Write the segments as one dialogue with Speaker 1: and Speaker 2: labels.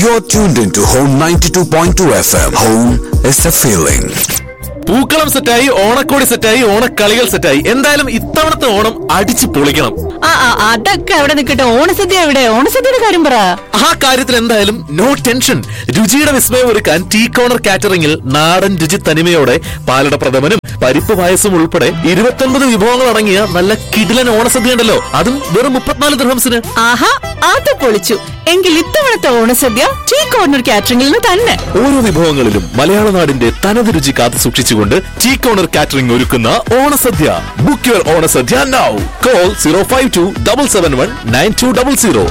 Speaker 1: You're tuned into Home 92.2 FM. Home is a feeling.
Speaker 2: പൂക്കളം സെറ്റായി ഓണക്കോടി സെറ്റായി ഓണക്കളികൾ സെറ്റായി എന്തായാലും ഇത്തവണത്തെ ഓണം അടിച്ചു പൊളിക്കണം
Speaker 3: ആ ആ, അതൊക്കെ അവിടെ നിൽക്കട്ടെ ഓണസദ്യ എവിടെ ഓണസദ്യയുടെ കാര്യം പറ
Speaker 2: ആ കാര്യത്തിൽ എന്തായാലും നോ ടെൻഷൻ രുചിയുടെ വിസ്മയം ഒരുക്കാൻ ടീ കോണർ കാറ്ററിംഗിൽ നാടൻ രുചി തനിമയോടെ പാലട പ്രഥമനും പരിപ്പ് പായസം ഉൾപ്പെടെ ഇരുപത്തൊൻപത് വിഭവങ്ങൾ അടങ്ങിയ നല്ല കിടിലൻ ഓണസദ്യ ഉണ്ടല്ലോ അതും വെറും മുപ്പത്തിനാല് ദൃഹംസിന്
Speaker 3: ആഹാ അത് പൊളിച്ചു എങ്കിൽ ഇത്തവണത്തെ ഓണസദ്യ ടീ കോർണർ കാറ്ററിംഗിൽ നിന്ന് തന്നെ
Speaker 2: ഓരോ വിഭവങ്ങളിലും മലയാള നാടിന്റെ തനത് രുചി കാത്തു സൂക്ഷിച്ചുകൊണ്ട് ടീ കോണർ കാറ്ററിംഗ് ഒരുക്കുന്ന ഓണസദ്യ book your Onasadya now call zero five two double seven one nine two double zero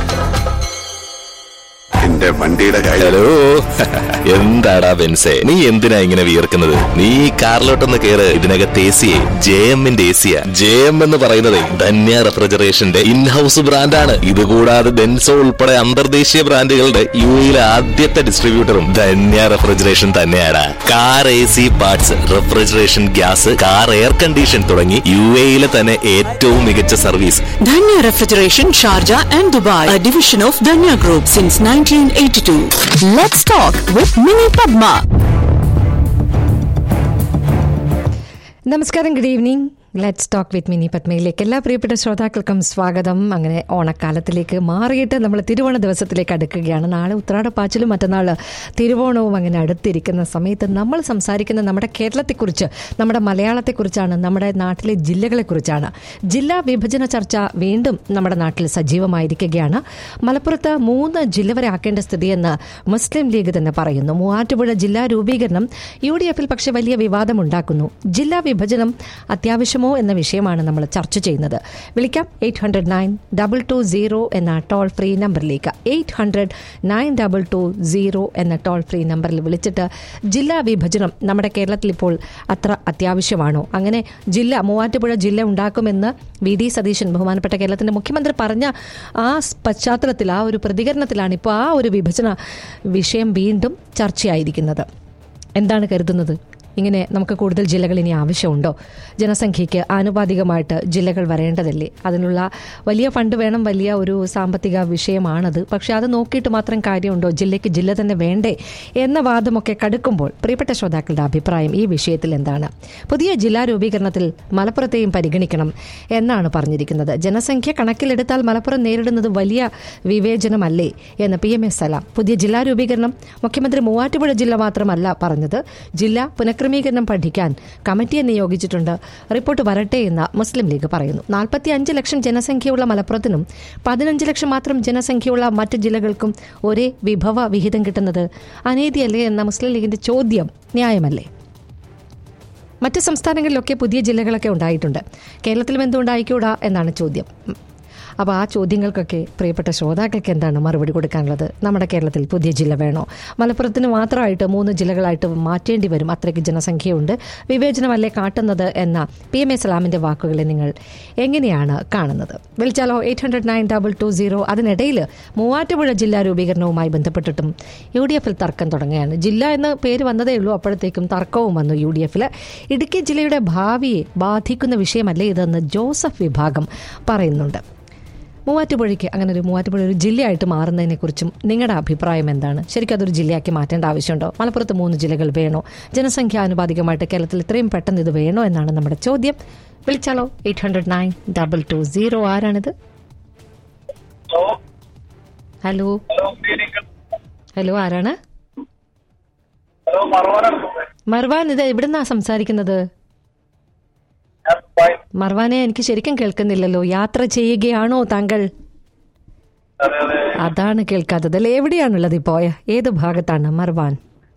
Speaker 1: എന്റെ വണ്ടിയുടെ കാര്യം
Speaker 2: ഹലോ എന്താടാ ബെൻസേ നീ എന്തിനാ ഇങ്ങനെ വിയർക്കുന്നത് നീ ഈ കാറിലോട്ടൊന്ന് കേറ് ഇതിനകത്ത് എ സിയെ ജെ എമ്മിന്റെ എ സിയാ ജെ എം എന്ന് പറയുന്നത് ധന്യ റെഫ്രിജറേഷന്റെ ഇൻഹൌസ് ബ്രാൻഡാണ് ഇതുകൂടാതെ ഡെൻസോ ഉൾപ്പെടെ അന്തർദേശീയ ബ്രാൻഡുകളുടെ യു എയിലെ ആദ്യത്തെ ഡിസ്ട്രിബ്യൂട്ടറും ധന്യ റെഫ്രിജറേഷൻ തന്നെയാണ് car A C parts refrigeration gas car air condition തുടങ്ങി യു എയിലെ തന്നെ ഏറ്റവും മികച്ച service
Speaker 3: Dhanya refrigeration Sharjah and Dubai a division of Dhanya Group since 1982. Let's talk with Mini Padma.
Speaker 4: നമസ്കാരം good evening let's talk with Mini പത്മയിലേക്ക് എല്ലാ പ്രിയപ്പെട്ട ശ്രോതാക്കൾക്കും സ്വാഗതം അങ്ങനെ ഓണക്കാലത്തിലേക്ക് മാറിയിട്ട് നമ്മൾ തിരുവോണ ദിവസത്തിലേക്ക് അടുക്കുകയാണ് നാളെ ഉത്രാടപ്പാച്ചിലും മറ്റന്നാൾ തിരുവോണവും അങ്ങനെ അടുത്തിരിക്കുന്ന സമയത്ത് നമ്മൾ സംസാരിക്കുന്ന നമ്മുടെ കേരളത്തെക്കുറിച്ച് നമ്മുടെ മലയാളത്തെക്കുറിച്ചാണ് നമ്മുടെ നാട്ടിലെ ജില്ലകളെക്കുറിച്ചാണ് ജില്ലാ വിഭജന ചർച്ച വീണ്ടും നമ്മുടെ നാട്ടിൽ സജീവമായിരിക്കുകയാണ് മലപ്പുറത്ത് മൂന്ന് ജില്ല വരെ ആക്കേണ്ട സ്ഥിതിയെന്ന് മുസ്ലിം ലീഗ് തന്നെ പറയുന്നു മൂവാറ്റുപുഴ ജില്ലാ രൂപീകരണം യു ഡി എഫിൽ പക്ഷേ വലിയ വിവാദമുണ്ടാക്കുന്നു ജില്ലാ വിഭജനം അത്യാവശ്യമോ എന്ന വിഷയമാണ് നമ്മൾ ചർച്ച ചെയ്യുന്നത് വിളിക്കാം eight hundred nine double two zero എന്ന ടോൾ ഫ്രീ നമ്പറിലേക്ക് eight hundred nine double two zero എന്ന ടോൾ ഫ്രീ നമ്പറിൽ വിളിച്ചിട്ട് ജില്ലാ വിഭജനം നമ്മുടെ കേരളത്തിൽ ഇപ്പോൾ അത്ര അത്യാവശ്യമാണോ അങ്ങനെ ജില്ല മൂവാറ്റുപുഴ ജില്ല ഉണ്ടാക്കുമെന്ന് വി ഡി സതീശൻ ബഹുമാനപ്പെട്ട കേരളത്തിന്റെ മുഖ്യമന്ത്രി പറഞ്ഞ ആ സ് പശ്ചാത്തലത്തിൽ ആ ഒരു പ്രതികരണത്തിലാണ് ഇപ്പോൾ ആ ഒരു വിഭജന വിഷയം വീണ്ടും ചർച്ചയായിരിക്കുന്നത് എന്താണ് കരുതുന്നത് ഇങ്ങനെ നമുക്ക് കൂടുതൽ ജില്ലകൾ ഇനി ആവശ്യമുണ്ടോ ജനസംഖ്യയ്ക്ക് ആനുപാതികമായിട്ട് ജില്ലകൾ വരേണ്ടതല്ലേ അതിനുള്ള വലിയ ഫണ്ട് വേണം വലിയ ഒരു സാമ്പത്തിക വിഷയമാണത് പക്ഷെ അത് നോക്കിയിട്ട് മാത്രം കാര്യമുണ്ടോ ജില്ലയ്ക്ക് ജില്ല തന്നെ വേണ്ടേ എന്ന വാദമൊക്കെ കടുക്കുമ്പോൾ പ്രിയപ്പെട്ട ശ്രോതാക്കളുടെ അഭിപ്രായം ഈ വിഷയത്തിൽ എന്താണ് പുതിയ ജില്ലാ രൂപീകരണത്തിൽ മലപ്പുറത്തെയും പരിഗണിക്കണം എന്നാണ് പറഞ്ഞിരിക്കുന്നത് ജനസംഖ്യ കണക്കിലെടുത്താൽ മലപ്പുറം നേരിടുന്നത് വലിയ വിവേചനമല്ലേ എന്ന് പി എം എസ് സലാം പുതിയ ജില്ലാ രൂപീകരണം മുഖ്യമന്ത്രി മൂവാറ്റുപുഴ ജില്ല മാത്രമല്ല പറഞ്ഞത് ജില്ല പുനഃക്രമീകരണം പഠിക്കാൻ കമ്മിറ്റിയെ നിയോഗിച്ചിട്ടുണ്ട് റിപ്പോർട്ട് വരട്ടെ എന്ന് മുസ്ലിം ലീഗ് പറയുന്നു നാൽപ്പത്തി അഞ്ച് ലക്ഷം ജനസംഖ്യയുള്ള മലപ്പുറത്തിനും പതിനഞ്ച് ലക്ഷം മാത്രം ജനസംഖ്യയുള്ള മറ്റ് ജില്ലകൾക്കും ഒരേ വിഭവ വിഹിതം കിട്ടുന്നത് അനീതിയല്ലേ എന്ന മുസ്ലിം ലീഗിന്റെ ചോദ്യം ന്യായമല്ലേ മറ്റ് സംസ്ഥാനങ്ങളിലൊക്കെ പുതിയ ജില്ലകളൊക്കെ ഉണ്ടായിട്ടുണ്ട് കേരളത്തിലും എന്തുകൊണ്ടായിക്കൂടാ എന്നാണ് ചോദ്യം അപ്പോൾ ആ ചോദ്യങ്ങൾക്കൊക്കെ പ്രിയപ്പെട്ട ശ്രോതാക്കൾക്ക് എന്താണ് മറുപടി കൊടുക്കാനുള്ളത് നമ്മുടെ കേരളത്തിൽ പുതിയ ജില്ല വേണോ മലപ്പുറത്തിന് മാത്രമായിട്ട് മൂന്ന് ജില്ലകളായിട്ട് മാറ്റേണ്ടി വരും അത്രയ്ക്ക് ജനസംഖ്യയുണ്ട് വിവേചനമല്ലേ കാട്ടുന്നത് എന്ന പി എം എ സലാമിൻ്റെ വാക്കുകളെ നിങ്ങൾ എങ്ങനെയാണ് കാണുന്നത് വിളിച്ചാലോ eight hundred nine double two zero അതിനിടയിൽ മൂവാറ്റുപുഴ ജില്ലാ രൂപീകരണവുമായി ബന്ധപ്പെട്ടിട്ടും യു ഡി എഫിൽ തർക്കം തുടങ്ങുകയാണ് ജില്ല എന്ന് പേര് വന്നതേ ഉള്ളൂ അപ്പോഴത്തേക്കും തർക്കവും വന്നു യു ഡി എഫിൽ ഇടുക്കി ജില്ലയുടെ ഭാവിയെ ബാധിക്കുന്ന വിഷയമല്ലേ ഇതെന്ന് ജോസഫ് വിഭാഗം പറയുന്നുണ്ട് മൂവാറ്റുപുഴയ്ക്ക് അങ്ങനെ ഒരു മൂവാറ്റുപുഴ ഒരു ജില്ലയായിട്ട് മാറുന്നതിനെക്കുറിച്ചും നിങ്ങളുടെ അഭിപ്രായം എന്താണ് ശരിക്കും അതൊരു ജില്ലയാക്കി മാറ്റേണ്ട ആവശ്യമുണ്ടോ മലപ്പുറത്ത് മൂന്ന് ജില്ലകൾ വേണോ ജനസംഖ്യ ആനുപാതികമായിട്ട് കേരളത്തിൽ ഇത്രയും പെട്ടെന്ന് ഇത് വേണോ എന്നാണ് നമ്മുടെ ചോദ്യം വിളിച്ചാലോ eight hundred nine double two zero ആരാണിത് ഹലോ ഹലോ ആരാണ് മർവാൻ ഇത് എവിടുന്നാ സംസാരിക്കുന്നത് മർവാനെ എനിക്ക് ശരിക്കും കേൾക്കുന്നില്ലല്ലോ യാത്ര ചെയ്യുകയാണോ താങ്കൾ അതാണ് കേൾക്കാത്തത് അല്ലെ എവിടെയാണുള്ളത് ഇപ്പോ ഏത് ഭാഗത്താണ് മർവാൻ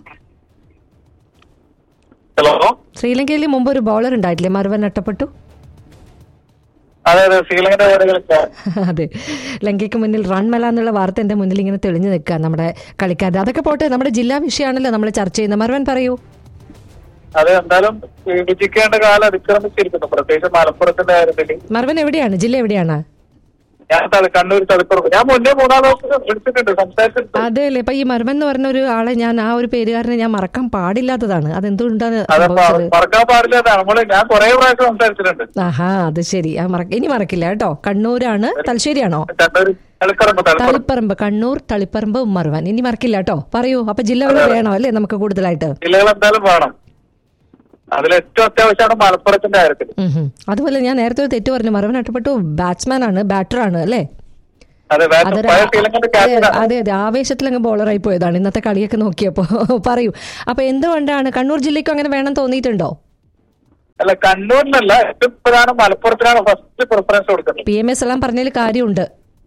Speaker 5: ഹലോ
Speaker 4: ശ്രീലങ്കയിൽ മുമ്പ് ഒരു ബൗളർ ഉണ്ടായിട്ടില്ലേ മർവാൻ നഷ്ടപ്പെട്ടു
Speaker 5: അതെ അതെ ശ്രീലങ്കയുടെ പേര് കളിച്ച
Speaker 4: അതെ ലങ്കയ്ക്ക് മുന്നിൽ റൺ മല എന്നുള്ള വാർത്ത എന്റെ മുന്നിൽ ഇങ്ങനെ തെളിഞ്ഞു നിൽക്കുക നമ്മുടെ കളിക്കാതെ അതൊക്കെ പോട്ടെ നമ്മുടെ ജില്ലാ വിഷയമാണല്ലോ നമ്മൾ ചർച്ച ചെയ്യുന്നത് മർവാൻ പറയൂ
Speaker 5: അത് എന്തായാലും വിഭജിക്കേണ്ട കാലം അതിക്രമിച്ചിരിക്കുന്നു പ്രത്യേകിച്ച് മലപ്പുറത്തിന്റെ കാര്യത്തിൽ
Speaker 4: മർവൻ എവിടെയാണ് ജില്ല എവിടെയാണ്
Speaker 5: ഞാൻ തളി- കണ്ണൂർ തളിപ്പുറത്ത് ഞാൻ മുന്നേ മൂന്നാം ദിവസം വിളിച്ചിട്ടുണ്ട് സംസാരിച്ചിട്ടുണ്ട്
Speaker 4: അതെ അല്ലേ ഇപ്പൊ ഈ മർമൻ എന്ന് പറഞ്ഞ ഒരു ആളെ ഞാൻ ആ ഒരു പേരുകാരനെ ഞാൻ മറക്കാൻ പാടില്ലാത്തതാണ് അതെന്തുകൊണ്ടാണ്
Speaker 5: അതെ
Speaker 4: സംഭവിച്ചത്
Speaker 5: മറക്കാൻ പാടില്ല നമ്മള് ഞാൻ കുറെ പ്രാവശ്യം സംസാരിച്ചിട്ടുണ്ട്
Speaker 4: ആഹാ അത് ശരി ആ മറക്ക ഇനി മറക്കില്ല കേട്ടോ കണ്ണൂരാണ് തലശ്ശേരിയാണോ
Speaker 5: കണ്ണൂർ തളിപ്പറമ്പ് തളിപ്പറമ്പ്
Speaker 4: തളിപ്പറമ്പ് കണ്ണൂർ തളിപ്പറമ്പ് ഉമ്മർവാൻ ഇനി മറക്കില്ല കേട്ടോ പറയൂ അപ്പൊ ജില്ലകൾ വേണോ അല്ലേ നമുക്ക് കൂടുതലായിട്ട്
Speaker 5: ജില്ലകൾ എന്തായാലും വേണം അതിൽ ഏറ്റവും അത്യാവശ്യമാണ് മലപ്പുറത്തിന്റെ കാര്യത്തിൽ
Speaker 4: ഉം ഹും. അതുപോലെ ഞാൻ നേരത്തെ ഒരു തെറ്റ് പറഞ്ഞു മറവൻ അട്ടപ്പെട്ടു ബാറ്റ്സ്മാൻ ആണ് ബാറ്റർ ആണ് അല്ലേ
Speaker 5: അതെ വേറെ
Speaker 4: അതൊരു
Speaker 5: പഴയ ശ്രീലങ്കന്റെ
Speaker 4: അതെ
Speaker 5: ക്യാപ്റ്റനാണ്
Speaker 4: അതെ അതെ ആവേശത്തിലങ്ങ് ബോളറായി പോയതാണ് ഇന്നത്തെ കളിയൊക്കെ നോക്കിയപ്പോ പറയൂ അപ്പൊ എന്തുകൊണ്ടാണ് കണ്ണൂർ ജില്ലയ്ക്കും അങ്ങനെ വേണം തോന്നിയിട്ടുണ്ടോ
Speaker 5: അല്ല കണ്ണൂരിനല്ല ഏറ്റവും പ്രധാനം മലപ്പുറത്തിനാണ് ഫസ്റ്റ് പ്രിഫറൻസ് കൊടുക്കുന്നത്
Speaker 4: പി എം എ സലാം പറഞ്ഞതിൽ കാര്യമുണ്ട്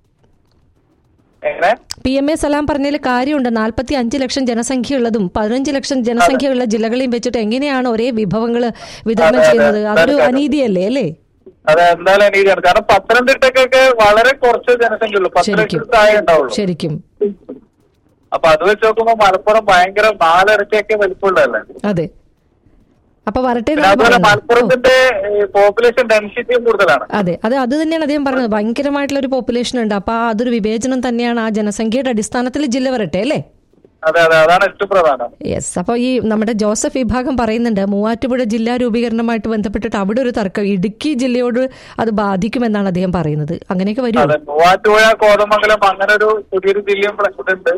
Speaker 5: എങ്ങനെ
Speaker 4: പി എം എ സലാം പറഞ്ഞതിൽ കാര്യമുണ്ട് നാൽപ്പത്തി അഞ്ച് ലക്ഷം ജനസംഖ്യയുള്ളതും പതിനഞ്ച് ലക്ഷം ജനസംഖ്യയുള്ള ജില്ലകളെയും വെച്ചിട്ട് എങ്ങനെയാണ് ഒരേ വിഭവങ്ങൾ വിതരണം
Speaker 5: അതെ, അതെ.
Speaker 4: ചെയ്യുന്നത് അതൊരു
Speaker 5: അതെ, അതെ.
Speaker 4: അനീതിയല്ലേ അല്ലേ
Speaker 5: അതെ എന്തായാലും അനീതിയാണ് കാരണം പത്തനംതിട്ടക്കൊക്കെ വളരെ കുറച്ച് ജനസംഖ്യയുള്ളൂ പത്ത്
Speaker 4: ശരിക്കും
Speaker 5: ലക്ഷം താഴെ ഉണ്ടാവുള്ളൂ
Speaker 4: ശരിക്കും
Speaker 5: അപ്പൊ അത് വെച്ച് നോക്കുമ്പോ മലപ്പുറം ഭയങ്കര നാലിരട്ടിയൊക്കെ വലിപ്പമുള്ളതല്ലേ
Speaker 4: അതെ അപ്പൊ വരട്ടെ
Speaker 5: പിന്നെ
Speaker 4: എന്നാണ്
Speaker 5: അതുപോലെ
Speaker 4: പറയുന്നത്. ഓ.
Speaker 5: മലപ്പുറത്തിന്റെ പോപ്പുലേഷൻ ഡെൻസിറ്റിയും കൂടുതലാണ്
Speaker 4: അതെ അത് അത് തന്നെയാണ് അദ്ദേഹം പറഞ്ഞത് ഭയങ്കരമായിട്ടുള്ള ഒരു പോപ്പുലേഷൻ ഉണ്ട് അപ്പൊ ആ അതൊരു വിവേചനം തന്നെയാണ് ആ ജനസംഖ്യയുടെ അടിസ്ഥാനത്തിൽ ജില്ല വരട്ടെ അല്ലേ
Speaker 5: അതെ അതെ അതാണ് ഏറ്റവും പ്രധാനം
Speaker 4: യെസ് അപ്പോൾ ഈ നമ്മുടെ ജോസഫ് വിഭാഗം പറയുന്നുണ്ട് മൂവാറ്റുപുഴ ജില്ലാ രൂപീകരണമായിട്ട് ബന്ധപ്പെട്ടിട്ട് അവിടെ ഒരു തർക്കം ഇടുക്കി ജില്ലയോട് അത് ബാധിക്കുമെന്നാണ് അദ്ദേഹം പറയുന്നത് അങ്ങനെയൊക്കെ വരുമോ
Speaker 5: അതെ മൂവാറ്റുപുഴ കോതമംഗലം അങ്ങനെ ഒരു പുതിയൊരു ജില്ലയും ഉണ്ട്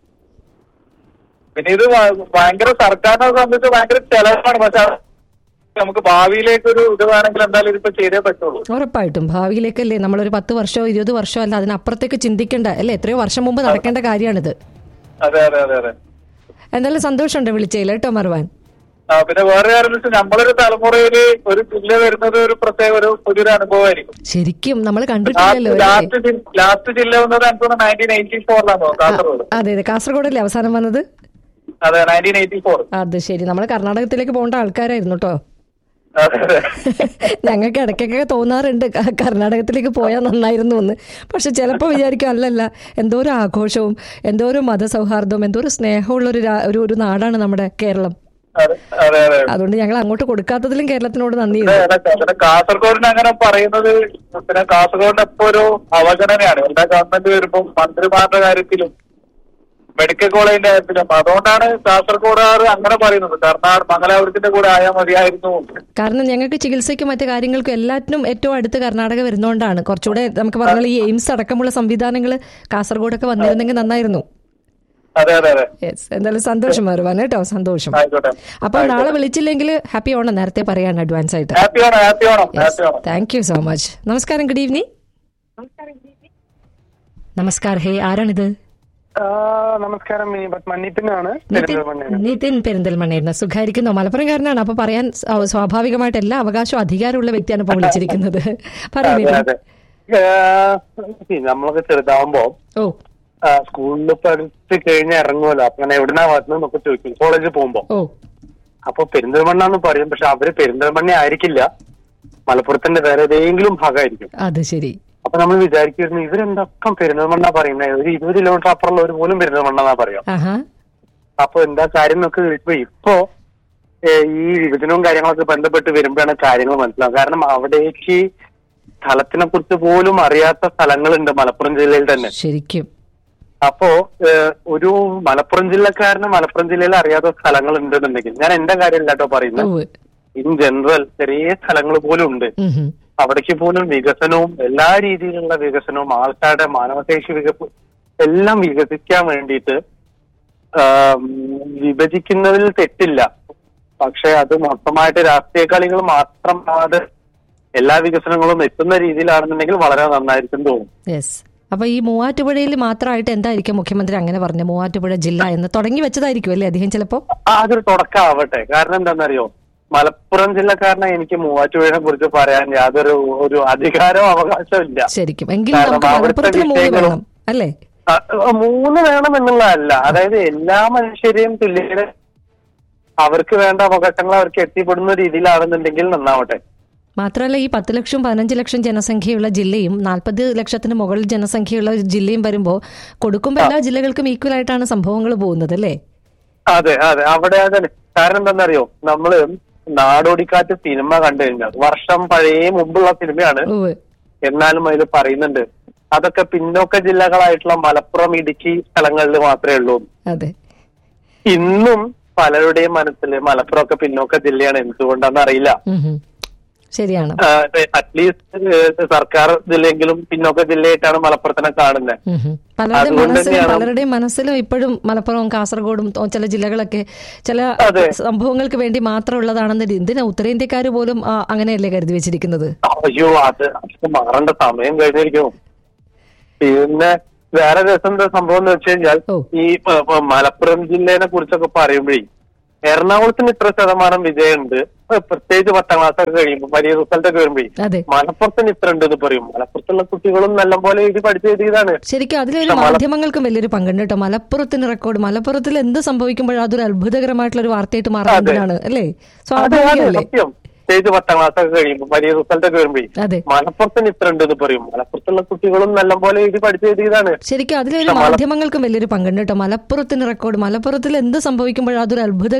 Speaker 5: പിന്നെ ഇത് ഭ- ഭയങ്കര സർക്കാരിനെ സംബന്ധിച്ച് ഭയങ്കര ചെലവാണ് പക്ഷെ അത് നമുക്ക് ഭാവിയിലേക്ക് ഒരു ഇത് വേണമെങ്കിൽ എന്തായാലും ഇതിപ്പോ ചെയ്തേ പറ്റുള്ളൂ
Speaker 4: ഉറപ്പായിട്ടും ഭാവിയിലേക്കല്ലേ നമ്മളൊരു പത്ത് വർഷമോ ഇരുപത് വർഷമോ അല്ല അതിനപ്പുറത്തേക്ക് ചിന്തിക്കേണ്ട അല്ലേ എത്രയോ വർഷം മുമ്പ് നടക്കേണ്ട കാര്യമാണിത്
Speaker 5: അതെ അതെ അതെ അതെ
Speaker 4: എന്തായാലും സന്തോഷമുണ്ട് വിളിച്ചതിൽ കേട്ടോ മറുവാൻ
Speaker 5: ആ പിന്നെ വേറെ കാര്യം എന്ന് വെച്ചാൽ നമ്മളൊരു തലമുറയില് ഒരു ജില്ല വരുന്നത് ഒരു പ്രത്യേക ഒരു പുതിയൊരു അനുഭവമായിരിക്കും
Speaker 4: ശരിക്കും നമ്മൾ കണ്ടിട്ടില്ലല്ലോ അല്ലേ
Speaker 5: ലാസ്റ്റ് ലാസ്റ്റ് ജില്ല വന്നത് എനിക്ക് തോന്നുന്നു നയൻറ്റീൻ എയ്റ്റി ഫോറിലാണ് കാസർഗോഡ്
Speaker 4: അതെ അതെ കാസർഗോഡല്ലേ അവസാനം വന്നത്
Speaker 5: അതെ നയൻറ്റീൻ എയ്റ്റി ഫോർ
Speaker 4: അത് ശരി നമ്മൾ കർണാടകത്തിലേക്ക് പോകേണ്ട ആൾക്കാരായിരുന്നു കേട്ടോ
Speaker 5: അതെ അതെ
Speaker 4: ഞങ്ങൾക്ക് ഇടയ്ക്കൊക്കെ തോന്നാറുണ്ട് ക- കർണാടകത്തിലേക്ക് പോയാൽ നന്നായിരുന്നു എന്ന് പക്ഷെ ചിലപ്പോൾ വിചാരിക്കും അല്ലല്ല എന്തോ ഒരു ആഘോഷവും എന്തോ ഒരു മതസൗഹാർദ്ദവും എന്തോ ഒരു സ്നേഹമുള്ള ഒരു രാ- ഒരു ഒരു നാടാണ് നമ്മുടെ കേരളം
Speaker 5: അതെ അതെ അതെ
Speaker 4: അതുകൊണ്ട് ഞങ്ങൾ അങ്ങോട്ട് കൊടുക്കാത്തതിലും കേരളത്തിനോട്
Speaker 5: അതെ,
Speaker 4: നന്ദിയുണ്ട്
Speaker 5: അതെ. പിന്നെ കാസർഗോഡിന് അങ്ങനെ പറയുന്നത് പിന്നെ കാസർഗോഡിന് എപ്പോ ഒരു അവഗണനയാണ് എല്ലാ ഗവൺമെന്റ് വരുമ്പോൾ മന്ത്രിമാരുടെ കാര്യത്തിലും മെഡിക്കൽ കോളേജിന്റെ കാര്യത്തിലും അതുകൊണ്ടാണ് കാസർഗോഡുകാർ അങ്ങനെ പറയുന്നത് കർണാടക മംഗലാപുരത്തിന്റെ കൂടെ ആയാൽ മതിയായിരുന്നു
Speaker 4: കാരണം ഞങ്ങൾക്ക് ചികിത്സയ്ക്കും മറ്റു കാര്യങ്ങൾക്കും എല്ലാറ്റിനും ഏറ്റവും അടുത്ത് കർണാടക വരുന്നതുകൊണ്ടാണ് കുറച്ചുകൂടെ നമുക്ക് പറഞ്ഞാൽ ഈ എയിംസ് അടക്കമുള്ള സംവിധാനങ്ങൾ കാസർഗോഡൊക്കെ വന്നിരുന്നെങ്കിൽ നന്നായിരുന്നു
Speaker 5: അതെ അതെ അതെ
Speaker 4: യെസ് എന്തായാലും സന്തോഷം വരുവാൻ കേട്ടോ സന്തോഷം
Speaker 5: ആയിക്കോട്ടെ
Speaker 4: അപ്പൊ നാളെ വിളിച്ചില്ലെങ്കിൽ ഹാപ്പി ഓണം നേരത്തെ പറയാണ് അഡ്വാൻസ് ആയിട്ട്
Speaker 5: ഹാപ്പി ആണോ ഹാപ്പി ആണോ ഹാപ്പി ആണോ
Speaker 4: താങ്ക് യു സോ മച്ച് നമസ്കാരം ഗുഡ് ഈവനിങ് നമസ്കാരം ഹേ ആരാണിത്
Speaker 6: ആ, നമസ്കാരം മിനി പത്മ നിതിനാണ്
Speaker 4: നിതിൻ
Speaker 6: പെരിന്തൽമണ്ണയിൽ.
Speaker 4: നിതിൻ പെരിന്തൽമണ്ണയായിരുന്നു സുഖായിരിക്കുന്നു മലപ്പുറംകാരനാണ് അപ്പൊ പറയാൻ സ്വ- സ്വാഭാവികമായിട്ട് എല്ലാ അവകാശവും അധികാരമുള്ള വ്യക്തിയാണ് ഇപ്പൊ വിളിച്ചിരിക്കുന്നത് പറയൂ
Speaker 6: അതെ
Speaker 4: നിതിൻ
Speaker 6: അതെ ആ, see, നമ്മളൊക്കെ ചെറുതാവുമ്പോ
Speaker 4: ഓ
Speaker 6: ആ, സ്കൂളിൽ പഠിച്ച് കഴിഞ്ഞ് ഇറങ്ങുമല്ലോ അപ്പൊ ഞാൻ എവിടുന്നാ വരുന്നത് എന്നൊക്കെ ചോദിക്കും കോളേജിൽ പോകുമ്പോ
Speaker 4: ഓ
Speaker 6: അപ്പൊ പെരിന്തൽമണ്ണ എന്ന് പറയും പക്ഷെ അവര് പെരിന്തൽമണ്ണ ആയിരിക്കില്ല മലപ്പുറത്തിന്റെ വേറെ ഏതെങ്കിലും ഭാഗമായിരിക്കും
Speaker 4: അത് ശരി
Speaker 6: അപ്പൊ നമ്മൾ വിചാരിക്കുന്നു ഇവരെന്തൊക്കെ പെരിന്തൽമണ്ണ പറയുന്നത് ഒരു ഇരുപത് കിലോമീറ്റർ അപ്പുറമുള്ളവർ പോലും പെരിന്തൽമണ്ണ എന്നാ പറയാം
Speaker 4: ആഹാ
Speaker 6: അപ്പൊ എന്താ കാര്യം എന്നൊക്കെ ഇപ്പൊ ഇപ്പോ ഏ, ഈ വിഭജനവും കാര്യങ്ങളൊക്കെ ബന്ധപ്പെട്ട് വരുമ്പോഴാണ് കാര്യങ്ങൾ മനസ്സിലാവുക കാരണം അവിടേക്ക് സ്ഥലത്തിനെ കുറിച്ച് പോലും അറിയാത്ത സ്ഥലങ്ങളുണ്ട് മലപ്പുറം ജില്ലയിൽ തന്നെ
Speaker 4: ശരിക്കും
Speaker 6: അപ്പോ ഏ, ഒരു മലപ്പുറം ജില്ലക്കാരന് മലപ്പുറം ജില്ലയിൽ അറിയാത്ത സ്ഥലങ്ങൾ ഉണ്ടെന്നുണ്ടെങ്കിൽ ഞാൻ എന്റെ കാര്യമല്ല കേട്ടോ പറയുന്നത്
Speaker 4: ഓ
Speaker 6: ഇൻ ജനറൽ ചെറിയ സ്ഥലങ്ങൾ പോലും ഉണ്ട് അവിടേക്ക് പോലും വികസനവും എല്ലാ രീതിയിലുള്ള വികസനവും ആൾക്കാരുടെ മാനവശേഷി വികസ എല്ലാം വികസിക്കാൻ വേണ്ടിയിട്ട് ആം, വിഭജിക്കുന്നതിൽ തെറ്റില്ല പക്ഷെ അത് മൊത്തമായിട്ട് രാഷ്ട്രീയ കളികൾ മാത്രമാതെ എല്ലാ വികസനങ്ങളും എത്തുന്ന രീതിയിലാണെന്നുണ്ടെങ്കിൽ വളരെ നന്നായിരിക്കും തോന്നും
Speaker 4: യെസ് അപ്പൊ ഈ മൂവാറ്റുപുഴയിൽ മാത്രമായിട്ട് എന്തായിരിക്കും മുഖ്യമന്ത്രി അങ്ങനെ പറഞ്ഞു മൂവാറ്റുപുഴ ജില്ല എന്ന് തുടങ്ങി വെച്ചതായിരിക്കും അല്ലേ അദ്ദേഹം ചിലപ്പോ
Speaker 6: ആ, അതൊരു തുടക്കമാവട്ടെ കാരണം എന്താണെന്നറിയോ മലപ്പുറം ജില്ലക്കാരനെ എനിക്ക് മൂവാറ്റുപുഴയെ കുറിച്ച് പറയാൻ യാതൊരു ഒരു അധികാരവും അവകാശവും ഇല്ല
Speaker 4: ശരിക്കും എങ്കിലും
Speaker 6: കാരണം
Speaker 4: നമുക്ക്
Speaker 6: അവിടുത്തെ
Speaker 4: മലപ്പുറത്തിന് മൂന്ന്
Speaker 6: വിഷയങ്ങളും-
Speaker 4: വേണം അല്ലേ
Speaker 6: ആ, ആ, മൂന്ന് വേണം എന്നുള്ളതല്ല അതായത് എല്ലാ മനുഷ്യരെയും തുല്യത അവർക്ക് വേണ്ട അവകാശങ്ങൾ അവർക്ക് എത്തിപ്പെടുന്ന രീതിയിലാണെന്നുണ്ടെങ്കിൽ നന്നാവട്ടെ
Speaker 4: മാത്രമല്ല ഈ പത്ത് ലക്ഷം പതിനഞ്ച് ലക്ഷം ജനസംഖ്യയുള്ള ജില്ലയും നാൽപ്പത് ലക്ഷത്തിന് മുകളിൽ ജനസംഖ്യയുള്ള ഒരു ജില്ലയും വരുമ്പോൾ കൊടുക്കുമ്പോൾ എല്ലാ ജില്ലകൾക്കും ഈക്വൽ ആയിട്ടാണ് സംഭവങ്ങൾ പോകുന്നത് അല്ലേ
Speaker 6: അതെ അതെ അവിടെ അതെ കാരണം എന്താണെന്നറിയോ നമ്മള് നാടോടിക്കാറ്റ് സിനിമ കണ്ടു കഴിഞ്ഞാൽ വർഷം പഴയ മുമ്പുള്ള സിനിമയാണ്
Speaker 4: ഓ
Speaker 6: എന്നാലും അതിൽ പറയുന്നുണ്ട് അതൊക്കെ പിന്നോക്ക ജില്ലകളായിട്ടുള്ള മലപ്പുറം ഇടുക്കി സ്ഥലങ്ങളിൽ മാത്രമേ ഉള്ളൂ
Speaker 4: അതെ
Speaker 6: ഇന്നും പലരുടെയും മനസ്സിൽ മലപ്പുറം ഒക്കെ പിന്നോക്ക ജില്ലയാണ് എന്തുകൊണ്ടാണെന്ന് അറിയില്ല
Speaker 4: ഉം ഹും. ശരിയാണ്
Speaker 6: അറ്റ്ലീസ്റ്റ് സർക്കാർ ജില്ലയെങ്കിലും പിന്നോക്ക ജില്ലയായിട്ടാണ് മലപ്പുറത്തിനെ കാണുന്നത്
Speaker 4: ഉം ഹും. പലരുടെയും
Speaker 6: അതുകൊണ്ട്
Speaker 4: മനസ്സിലും
Speaker 6: തന്നെയാണ്
Speaker 4: പലരുടെയും മനസ്സിലും ഇപ്പോഴും മലപ്പുറവും കാസർഗോഡും ഓ, ചില ജില്ലകളൊക്കെ ചില
Speaker 6: അതെ.
Speaker 4: സംഭവങ്ങൾക്ക് വേണ്ടി മാത്രമുള്ളതാണെന്ന് എന്തിനാ ഉത്തരേന്ത്യക്കാർ പോലും ആ, അങ്ങനെയല്ലേ കരുതി വെച്ചിരിക്കുന്നത്
Speaker 6: അയ്യോ അത് അത് മാറേണ്ട സമയം കഴിഞ്ഞിരിക്കും പിന്നെ വേറെ രസം എന്താ സംഭവം എന്ന് വെച്ച് കഴിഞ്ഞാൽ
Speaker 4: ഓ.
Speaker 6: ഈ പ- പ- മലപ്പുറം ജില്ലേനെ കുറിച്ചൊക്കെ പറയുമ്പോഴേ എറണാകുളത്തിന് ഇത്ര ശതമാനം വിജയമുണ്ട് ഏ, പ്രത്യേകിച്ച് പത്താം ക്ലാസ് ഒക്കെ കഴിയുമ്പോൾ വലിയ റിസൾട്ട് ഒക്കെ വരുമ്പോഴേ
Speaker 4: അതെ
Speaker 6: മലപ്പുറത്തിന് ഇത്ര ഉണ്ട് എന്ന് പറയും മലപ്പുറത്തുള്ള കുട്ടികളും നല്ലപോലെ എഴുതി പഠിച്ച് എഴുതിയതാണ്
Speaker 4: ശരിക്കും അതിലൊരു
Speaker 6: പക്ഷെ മല-
Speaker 4: മാധ്യമങ്ങൾക്കും വലിയൊരു പങ്കുണ്ട് കേട്ടോ മലപ്പുറത്തിന് റെക്കോർഡ് മലപ്പുറത്തിൽ എന്ത് സംഭവിക്കുമ്പോഴും അതൊരു അത്ഭുതകരമായിട്ടുള്ള ഒരു വാർത്തയായിട്ട് മാറുന്നതിനാണ് അല്ലേ
Speaker 6: അതെ അതെ
Speaker 4: സ്വാഭാവികമല്ലേ
Speaker 6: സത്യം പ്രത്യേകിച്ച് പത്താം ക്ലാസ് ഒക്കെ കഴിയുമ്പോൾ വലിയ റിസൾട്ട് ഒക്കെ വരുമ്പോഴേ
Speaker 4: അതെ
Speaker 6: മലപ്പുറത്തിന് ഇത്ര ഉണ്ട് എന്ന് പറയും മലപ്പുറത്തുള്ള കുട്ടികളും നല്ലപോലെ എഴുതി പഠിച്ച് എഴുതിയതാണ്
Speaker 4: ശരിക്കും അതിലൊരു
Speaker 6: പക്ഷെ മല-
Speaker 4: മാധ്യമങ്ങൾക്കും വലിയൊരു പങ്കുണ്ട് കേട്ടോ മലപ്പുറത്തിന് റെക്കോർഡ് മലപ്പുറത്തിൽ എന്ത് സംഭവിക്കുമ്പോഴും അതൊരു അത്ഭുത